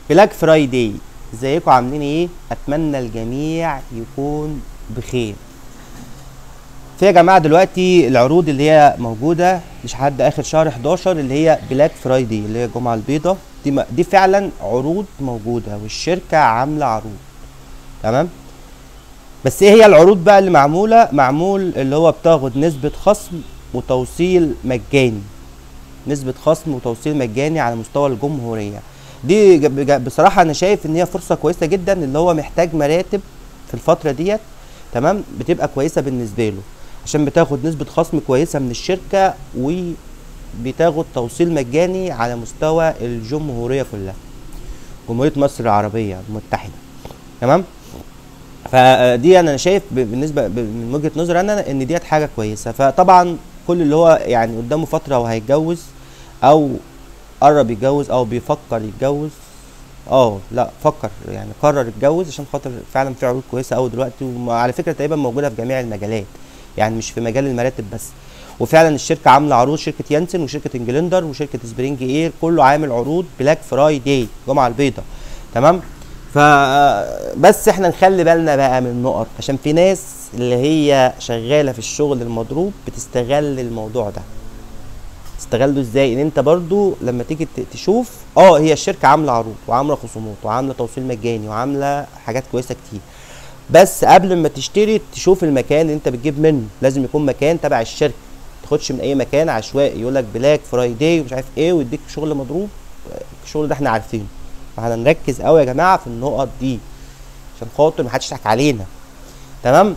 بلاك فرايداي ازيكم عاملين ايه اتمنى الجميع يكون بخير في يا جماعه دلوقتي العروض اللي هي موجوده مش لحد اخر شهر 11 اللي هي بلاك فرايداي اللي هي الجمعه البيضاء دي م- دي فعلا عروض موجوده والشركه عامله عروض تمام بس ايه هي العروض بقى اللي معموله معمول اللي هو بتاخد نسبه خصم وتوصيل مجاني نسبة خصم وتوصيل مجاني على مستوى الجمهورية دي ج- بج- بصراحة أنا شايف إن هي فرصة كويسة جدا اللي هو محتاج مراتب في الفترة ديت تمام بتبقى كويسة بالنسبة له عشان بتاخد نسبة خصم كويسة من الشركة وبتاخد توصيل مجاني على مستوى الجمهورية كلها جمهورية مصر العربية المتحدة تمام فدي انا شايف ب- بالنسبه ب- من وجهه نظري انا ان ديت حاجه كويسه فطبعا كل اللي هو يعني قدامه فتره وهيتجوز او قرب يتجوز او بيفكر يتجوز اه لا فكر يعني قرر يتجوز عشان خاطر فعلا في عروض كويسه قوي دلوقتي وعلى فكره تقريبا موجوده في جميع المجالات يعني مش في مجال المراتب بس وفعلا الشركه عامله عروض شركه يانسن وشركه انجلندر وشركه سبرينج اير كله عامل عروض بلاك فرايداي الجمعه البيضاء تمام ف بس احنا نخلي بالنا بقى من نقط عشان في ناس اللي هي شغاله في الشغل المضروب بتستغل الموضوع ده تستغله ازاي ان انت برضو لما تيجي ت- تشوف اه هي الشركه عامله عروض وعامله خصومات وعامله توصيل مجاني وعامله حاجات كويسه كتير بس قبل ما تشتري تشوف المكان اللي انت بتجيب منه لازم يكون مكان تبع الشركه ما تاخدش من اي مكان عشوائي يقول لك بلاك فرايداي ومش عارف ايه ويديك شغل مضروب الشغل ده احنا عارفينه فاحنا نركز قوي يا جماعه في النقط دي عشان خاطر محدش يضحك علينا تمام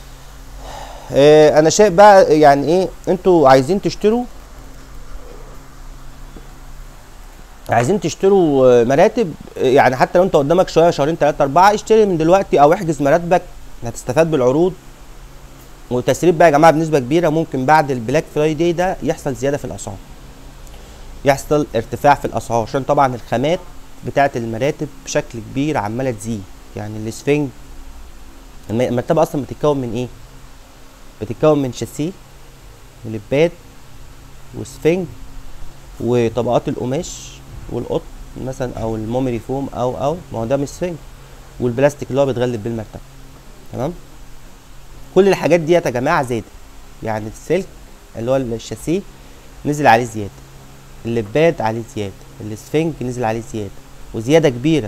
اه انا شايف بقى يعني ايه انتوا عايزين تشتروا عايزين تشتروا آه، مراتب آه، يعني حتى لو انت قدامك شويه شهرين ثلاثه اربعه اشتري من دلوقتي او احجز مراتبك هتستفاد بالعروض وتسريب بقى يا جماعه بنسبه كبيره ممكن بعد البلاك فرايداي ده يحصل زياده في الاسعار يحصل ارتفاع في الاسعار عشان طبعا الخامات بتاعه المراتب بشكل كبير عماله تزيد يعني الاسفنج الم- المرتبه اصلا بتتكون من ايه بتتكون من شاسيه ولبات وسفنج وطبقات القماش والقطن مثلا او المومري فوم او او ما هو ده مش سفنج والبلاستيك اللي هو بيتغلف بيه المرتبه تمام كل الحاجات ديت يا جماعه زادت يعني السلك اللي هو الشاسيه نزل عليه زياده اللباد عليه زياده الاسفنج نزل عليه زياده وزياده كبيره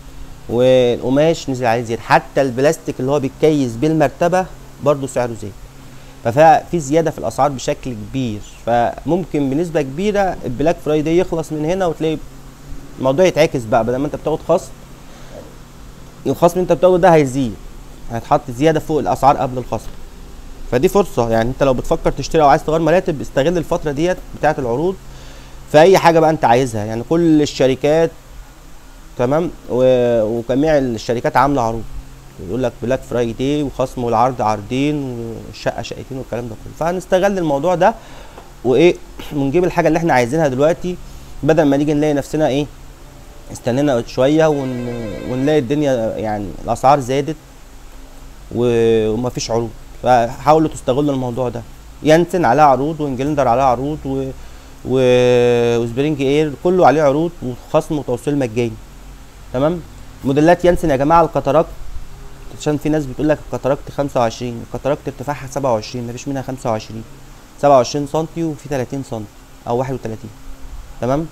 والقماش نزل عليه زياده حتى البلاستيك اللي هو بيتكيس بيه المرتبه برضه سعره زاد ففي زياده في الاسعار بشكل كبير فممكن بنسبه كبيره البلاك فرايداي يخلص من هنا وتلاقي الموضوع يتعكس بقى بدل ما انت بتاخد خصم الخصم اللي انت بتاخده ده هيزيد هيتحط زياده فوق الاسعار قبل الخصم فدي فرصه يعني انت لو بتفكر تشتري او عايز تغير مراتب استغل الفتره ديت بتاعه العروض في اي حاجه بقى انت عايزها يعني كل الشركات تمام و- وجميع الشركات عامله عروض يقول لك بلاك فرايداي وخصم والعرض عرضين والشقه شقتين والكلام ده كله فهنستغل الموضوع ده وايه ونجيب الحاجه اللي احنا عايزينها دلوقتي بدل ما نيجي نلاقي نفسنا ايه استنينا شويه ون... ونلاقي الدنيا يعني الاسعار زادت و... ومفيش عروض فحاولوا تستغلوا الموضوع ده يانسن عليها عروض وانجلندر عليها عروض و... و... وسبرينج اير كله عليه عروض وخصم وتوصيل مجاني تمام موديلات يانسن يا جماعه الكاتاراكت عشان في ناس بتقول لك الكاتاراكت 25 الكاتاراكت ارتفاعها 27 مفيش منها 25 27 سم وفي 30 سم او 31 تمام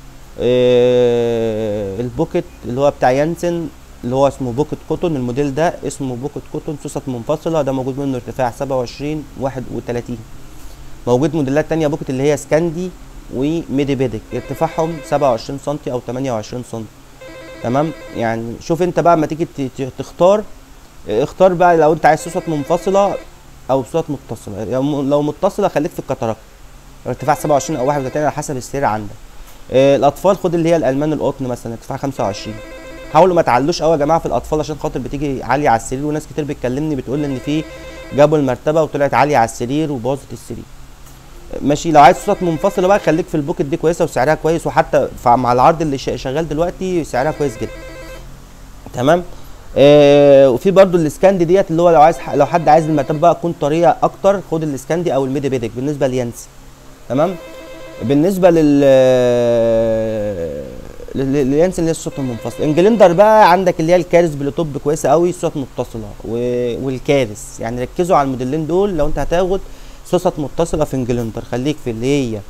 آه البوكت اللي هو بتاع يانسن اللي هو اسمه بوكت كوتون الموديل ده اسمه بوكت كوتون سوست منفصله ده موجود منه ارتفاع 27 31 موجود موديلات تانية بوكت اللي هي سكاندي وميدي بيدك ارتفاعهم 27 سم او 28 سم تمام يعني شوف انت بقى اما تيجي ت- ت- تختار اه، اختار بقى لو انت عايز سوست منفصله او سوست متصله لو لو متصله خليك في الكاتاراكت ارتفاع 27 او 31 على حسب السعر عندك اه، الاطفال خد اللي هي الالمان القطن مثلا ارتفاع 25 حاولوا ما تعلوش قوي يا جماعه في الاطفال عشان خاطر بتيجي عاليه على السرير وناس كتير بتكلمني بتقول ان في جابوا المرتبه وطلعت عاليه على السرير وبوظت السرير ماشي لو عايز صوت منفصله بقى خليك في البوكت دي كويسه وسعرها كويس وحتى ف- مع العرض اللي شا- شغال دلوقتي سعرها كويس جدا تمام آه وفي برضو الاسكاندي ديت اللي هو لو عايز ح- لو حد عايز المرتبه بقى تكون طريه اكتر خد الاسكاندي او الميدي بيدك بالنسبه ليانسي تمام بالنسبه لل ل- ل- اليانسن اللي هي الصوت المنفصل انجلندر بقى عندك اللي هي الكارث بلوتوب كويسه قوي صوت متصله و... والكارث يعني ركزوا على الموديلين دول لو انت هتاخد صوت متصله في انجلندر خليك في اللي هي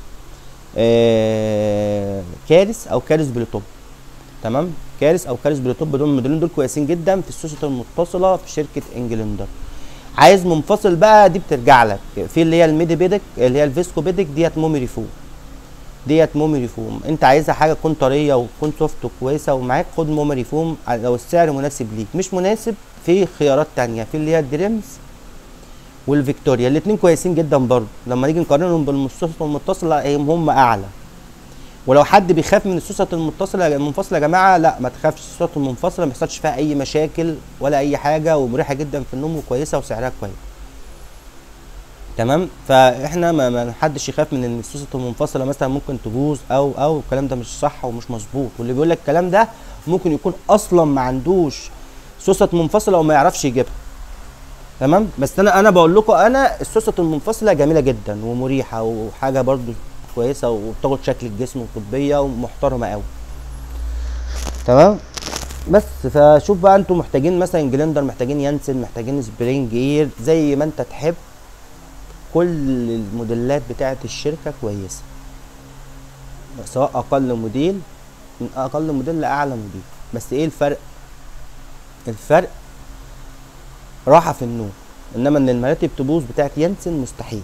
آه... كارث او كارث بلوتوب تمام كارث او كارث بلوتوب دول الموديلين دول كويسين جدا في الصوت المتصله في شركه انجلندر عايز منفصل بقى دي بترجع لك في اللي هي الميدي بيدك اللي هي الفيسكو بيدك ديت مومي ريفو ديت مومي ريفوم انت عايزها حاجه تكون طريه وتكون سوفت وكويسه ومعاك خد مومي ريفوم لو السعر مناسب ليك مش مناسب في خيارات تانية في اللي هي الدريمز والفيكتوريا الاتنين كويسين جدا برضه لما نيجي نقارنهم بالمستوصف المتصله هي- هم اعلى ولو حد بيخاف من السوسة المتصلة المنفصلة يا جماعة لا ما تخافش السوسة المنفصلة ما يحصلش فيها أي مشاكل ولا أي حاجة ومريحة جدا في النوم وكويسة وسعرها كويس. تمام فاحنا ما, ما حدش يخاف من ان السوسة المنفصلة مثلا ممكن تبوظ او او الكلام ده مش صح ومش مظبوط واللي بيقول لك الكلام ده ممكن يكون اصلا ما عندوش سوسة منفصلة وما يعرفش يجيبها. تمام بس انا انا بقول لكم انا السوسة المنفصلة جميلة جدا ومريحة وحاجة برضو كويسه وبتاخد شكل الجسم وطبيه ومحترمه قوي تمام بس فشوف بقى انتوا محتاجين مثلا جلندر محتاجين يانسن محتاجين سبرينج اير زي ما انت تحب كل الموديلات بتاعه الشركه كويسه سواء اقل موديل من اقل موديل لاعلى موديل بس ايه الفرق الفرق راحه في النوم انما ان المراتب تبوظ بتاعت يانسن مستحيل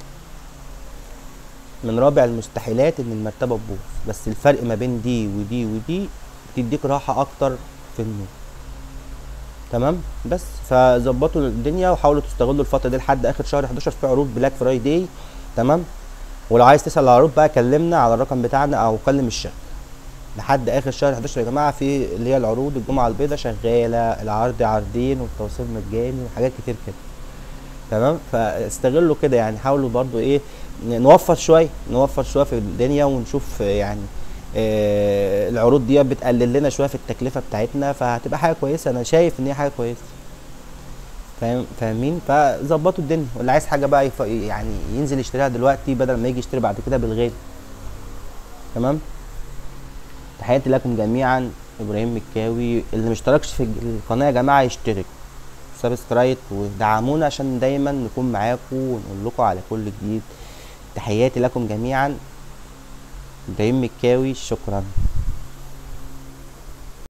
من رابع المستحيلات ان المرتبه تبوظ بس الفرق ما بين دي ودي ودي تديك راحه اكتر في النوم تمام بس فظبطوا الدنيا وحاولوا تستغلوا الفتره دي لحد اخر شهر 11 في عروض بلاك فرايداي تمام ولو عايز تسال على العروض بقى كلمنا على الرقم بتاعنا او كلم الشركه لحد اخر شهر 11 يا جماعه في اللي هي العروض الجمعه البيضاء شغاله العرض عرضين والتوصيل مجاني وحاجات كتير كده تمام فاستغلوا كده يعني حاولوا برضو ايه نوفر شويه نوفر شويه في الدنيا ونشوف يعني آه العروض دي بتقلل لنا شويه في التكلفه بتاعتنا فهتبقى حاجه كويسه انا شايف ان هي حاجه كويسه فاهم فاهمين فظبطوا الدنيا واللي عايز حاجه بقى يف... يعني ينزل يشتريها دلوقتي بدل ما يجي يشتري بعد كده بالغالي تمام تحياتي لكم جميعا ابراهيم مكاوي اللي مشتركش في القناه يا جماعه يشترك سبسكرايب ودعمونا عشان دايما نكون معاكم ونقول لكم على كل جديد تحياتي لكم جميعا ابراهيم مكاوي شكرا